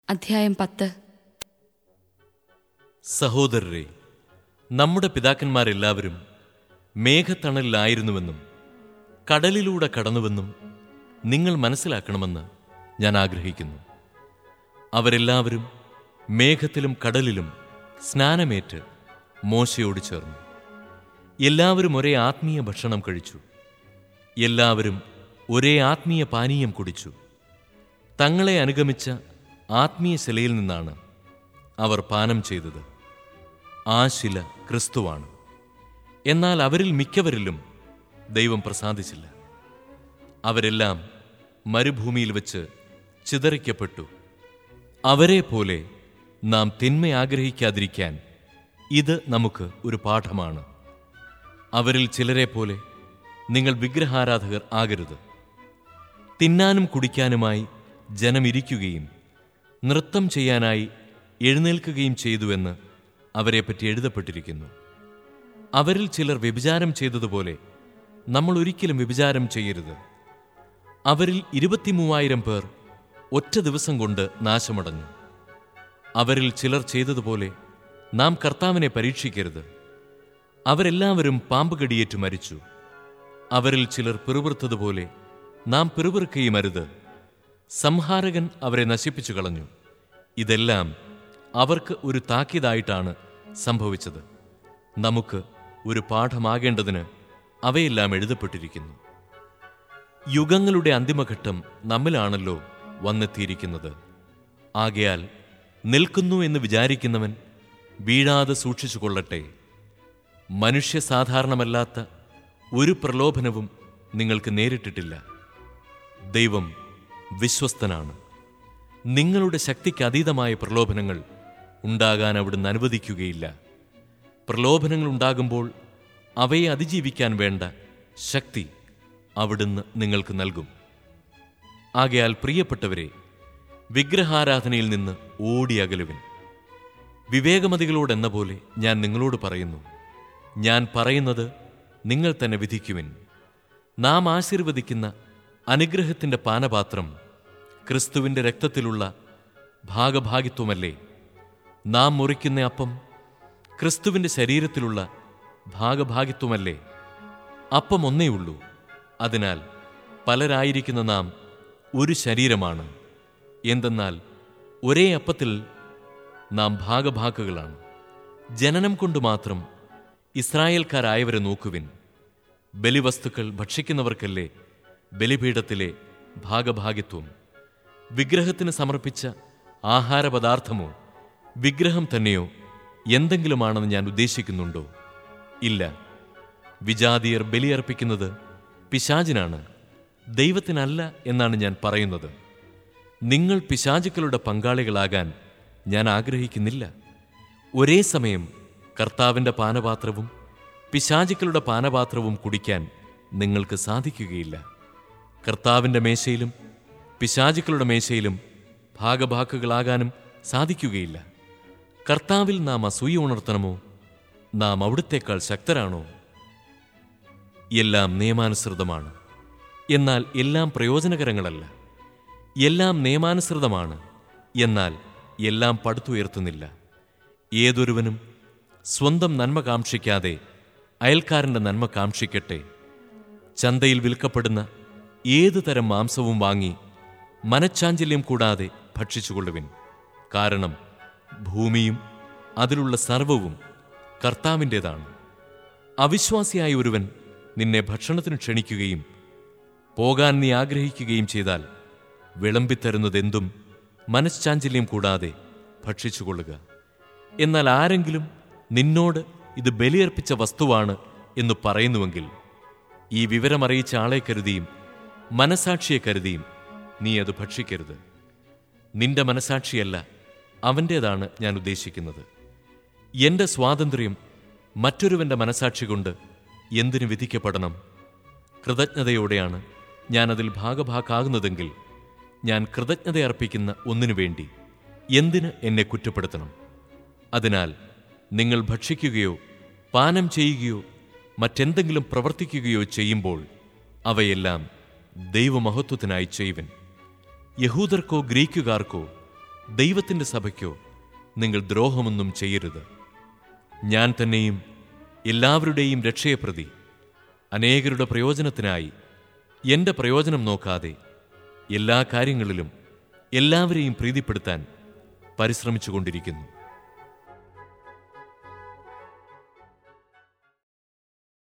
അധ്യായം പത്ത് സഹോദരരെ നമ്മുടെ പിതാക്കന്മാരെല്ലാവരും മേഘത്തണലിലായിരുന്നുവെന്നും കടലിലൂടെ കടന്നുവെന്നും നിങ്ങൾ മനസ്സിലാക്കണമെന്ന് ഞാൻ ആഗ്രഹിക്കുന്നു അവരെല്ലാവരും മേഘത്തിലും കടലിലും സ്നാനമേറ്റ് മോശയോട് ചേർന്നു എല്ലാവരും ഒരേ ആത്മീയ ഭക്ഷണം കഴിച്ചു എല്ലാവരും ഒരേ ആത്മീയ പാനീയം കുടിച്ചു തങ്ങളെ അനുഗമിച്ച ആത്മീയ ശിലയിൽ നിന്നാണ് അവർ പാനം ചെയ്തത് ആ ശില ക്രിസ്തുവാണ് എന്നാൽ അവരിൽ മിക്കവരിലും ദൈവം പ്രസാദിച്ചില്ല അവരെല്ലാം മരുഭൂമിയിൽ വെച്ച് ചിതറിക്കപ്പെട്ടു അവരെ പോലെ നാം തിന്മ ആഗ്രഹിക്കാതിരിക്കാൻ ഇത് നമുക്ക് ഒരു പാഠമാണ് അവരിൽ ചിലരെ പോലെ നിങ്ങൾ വിഗ്രഹാരാധകർ ആകരുത് തിന്നാനും കുടിക്കാനുമായി ജനമിരിക്കുകയും നൃത്തം ചെയ്യാനായി എഴുന്നേൽക്കുകയും ചെയ്തുവെന്ന് അവരെപ്പറ്റി എഴുതപ്പെട്ടിരിക്കുന്നു അവരിൽ ചിലർ വ്യഭിചാരം ചെയ്തതുപോലെ നമ്മൾ ഒരിക്കലും വ്യഭിചാരം ചെയ്യരുത് അവരിൽ ഇരുപത്തിമൂവായിരം പേർ ഒറ്റ ദിവസം കൊണ്ട് നാശമടഞ്ഞു അവരിൽ ചിലർ ചെയ്തതുപോലെ നാം കർത്താവിനെ പരീക്ഷിക്കരുത് അവരെല്ലാവരും പാമ്പ് കടിയേറ്റ് മരിച്ചു അവരിൽ ചിലർ പിറുപിറുത്തതുപോലെ നാം പിറുപിറുക്കുകയും അരുത് സംഹാരകൻ അവരെ നശിപ്പിച്ചു കളഞ്ഞു ഇതെല്ലാം അവർക്ക് ഒരു താക്കീതായിട്ടാണ് സംഭവിച്ചത് നമുക്ക് ഒരു പാഠമാകേണ്ടതിന് അവയെല്ലാം എഴുതപ്പെട്ടിരിക്കുന്നു യുഗങ്ങളുടെ അന്തിമഘട്ടം നമ്മിലാണല്ലോ വന്നെത്തിയിരിക്കുന്നത് ആകയാൽ നിൽക്കുന്നു എന്ന് വിചാരിക്കുന്നവൻ വീഴാതെ സൂക്ഷിച്ചു കൊള്ളട്ടെ മനുഷ്യ സാധാരണമല്ലാത്ത ഒരു പ്രലോഭനവും നിങ്ങൾക്ക് നേരിട്ടിട്ടില്ല ദൈവം വിശ്വസ്തനാണ് നിങ്ങളുടെ ശക്തിക്ക് അതീതമായ പ്രലോഭനങ്ങൾ ഉണ്ടാകാൻ അവിടുന്ന് അനുവദിക്കുകയില്ല പ്രലോഭനങ്ങൾ ഉണ്ടാകുമ്പോൾ അവയെ അതിജീവിക്കാൻ വേണ്ട ശക്തി അവിടുന്ന് നിങ്ങൾക്ക് നൽകും ആകയാൽ പ്രിയപ്പെട്ടവരെ വിഗ്രഹാരാധനയിൽ നിന്ന് ഓടി അകലുവിൻ വിവേകമതികളോടെന്ന പോലെ ഞാൻ നിങ്ങളോട് പറയുന്നു ഞാൻ പറയുന്നത് നിങ്ങൾ തന്നെ വിധിക്കുവിൻ നാം ആശീർവദിക്കുന്ന അനുഗ്രഹത്തിൻ്റെ പാനപാത്രം ക്രിസ്തുവിൻ്റെ രക്തത്തിലുള്ള ഭാഗഭാഗിത്വമല്ലേ നാം മുറിക്കുന്ന അപ്പം ക്രിസ്തുവിൻ്റെ ശരീരത്തിലുള്ള ഭാഗഭാഗിത്വമല്ലേ അപ്പം ഒന്നേയുള്ളൂ അതിനാൽ പലരായിരിക്കുന്ന നാം ഒരു ശരീരമാണ് എന്തെന്നാൽ ഒരേ അപ്പത്തിൽ നാം ഭാഗഭാക്കുകളാണ് ജനനം കൊണ്ട് മാത്രം ഇസ്രായേൽക്കാരായവരെ നോക്കുവിൻ ബലിവസ്തുക്കൾ ഭക്ഷിക്കുന്നവർക്കല്ലേ ബലിപീഠത്തിലെ ഭാഗഭാഗിത്വം വിഗ്രഹത്തിന് സമർപ്പിച്ച ആഹാരപദാർത്ഥമോ വിഗ്രഹം തന്നെയോ എന്തെങ്കിലുമാണെന്ന് ഞാൻ ഉദ്ദേശിക്കുന്നുണ്ടോ ഇല്ല വിജാതിയർ ബലിയർപ്പിക്കുന്നത് പിശാചിനാണ് ദൈവത്തിനല്ല എന്നാണ് ഞാൻ പറയുന്നത് നിങ്ങൾ പിശാചുക്കളുടെ പങ്കാളികളാകാൻ ഞാൻ ആഗ്രഹിക്കുന്നില്ല ഒരേ സമയം കർത്താവിൻ്റെ പാനപാത്രവും പിശാചുക്കളുടെ പാനപാത്രവും കുടിക്കാൻ നിങ്ങൾക്ക് സാധിക്കുകയില്ല കർത്താവിൻ്റെ മേശയിലും പിശാചുക്കളുടെ മേശയിലും ഭാഗഭാക്കുകളാകാനും സാധിക്കുകയില്ല കർത്താവിൽ നാം അസൂയ ഉണർത്തണമോ നാം അവിടുത്തേക്കാൾ ശക്തരാണോ എല്ലാം നിയമാനുസൃതമാണ് എന്നാൽ എല്ലാം പ്രയോജനകരങ്ങളല്ല എല്ലാം നിയമാനുസൃതമാണ് എന്നാൽ എല്ലാം പടുത്തുയർത്തുന്നില്ല ഏതൊരുവനും സ്വന്തം നന്മ കാക്ഷിക്കാതെ അയൽക്കാരൻ്റെ നന്മ കാക്ഷിക്കട്ടെ ചന്തയിൽ വിൽക്കപ്പെടുന്ന ഏതു തരം മാംസവും വാങ്ങി മനച്ചാഞ്ചല്യം കൂടാതെ ഭക്ഷിച്ചുകൊള്ളുവിൻ കാരണം ഭൂമിയും അതിലുള്ള സർവവും കർത്താവിൻ്റേതാണ് അവിശ്വാസിയായ ഒരുവൻ നിന്നെ ഭക്ഷണത്തിന് ക്ഷണിക്കുകയും പോകാൻ നീ ആഗ്രഹിക്കുകയും ചെയ്താൽ വിളമ്പിത്തരുന്നതെന്തും മനശ്ചാഞ്ചല്യം കൂടാതെ ഭക്ഷിച്ചുകൊള്ളുക എന്നാൽ ആരെങ്കിലും നിന്നോട് ഇത് ബലിയർപ്പിച്ച വസ്തുവാണ് എന്ന് പറയുന്നുവെങ്കിൽ ഈ വിവരമറിയിച്ച ആളെ കരുതിയും മനസാക്ഷിയെ കരുതിയും നീ അത് ഭക്ഷിക്കരുത് നിന്റെ മനസാക്ഷിയല്ല അവൻ്റേതാണ് ഞാൻ ഉദ്ദേശിക്കുന്നത് എന്റെ സ്വാതന്ത്ര്യം മറ്റൊരുവന്റെ മനസാക്ഷി കൊണ്ട് എന്തിനു വിധിക്കപ്പെടണം കൃതജ്ഞതയോടെയാണ് ഞാനതിൽ ഭാഗഭാക്കാകുന്നതെങ്കിൽ ഞാൻ കൃതജ്ഞതയർപ്പിക്കുന്ന ഒന്നിനു വേണ്ടി എന്തിന് എന്നെ കുറ്റപ്പെടുത്തണം അതിനാൽ നിങ്ങൾ ഭക്ഷിക്കുകയോ പാനം ചെയ്യുകയോ മറ്റെന്തെങ്കിലും പ്രവർത്തിക്കുകയോ ചെയ്യുമ്പോൾ അവയെല്ലാം ദൈവമഹത്വത്തിനായി ചെയ്യുവൻ യഹൂദർക്കോ ഗ്രീക്കുകാർക്കോ ദൈവത്തിൻ്റെ സഭയ്ക്കോ നിങ്ങൾ ദ്രോഹമൊന്നും ചെയ്യരുത് ഞാൻ തന്നെയും എല്ലാവരുടെയും രക്ഷയെ പ്രതി അനേകരുടെ പ്രയോജനത്തിനായി എൻ്റെ പ്രയോജനം നോക്കാതെ എല്ലാ കാര്യങ്ങളിലും എല്ലാവരെയും പ്രീതിപ്പെടുത്താൻ പരിശ്രമിച്ചുകൊണ്ടിരിക്കുന്നു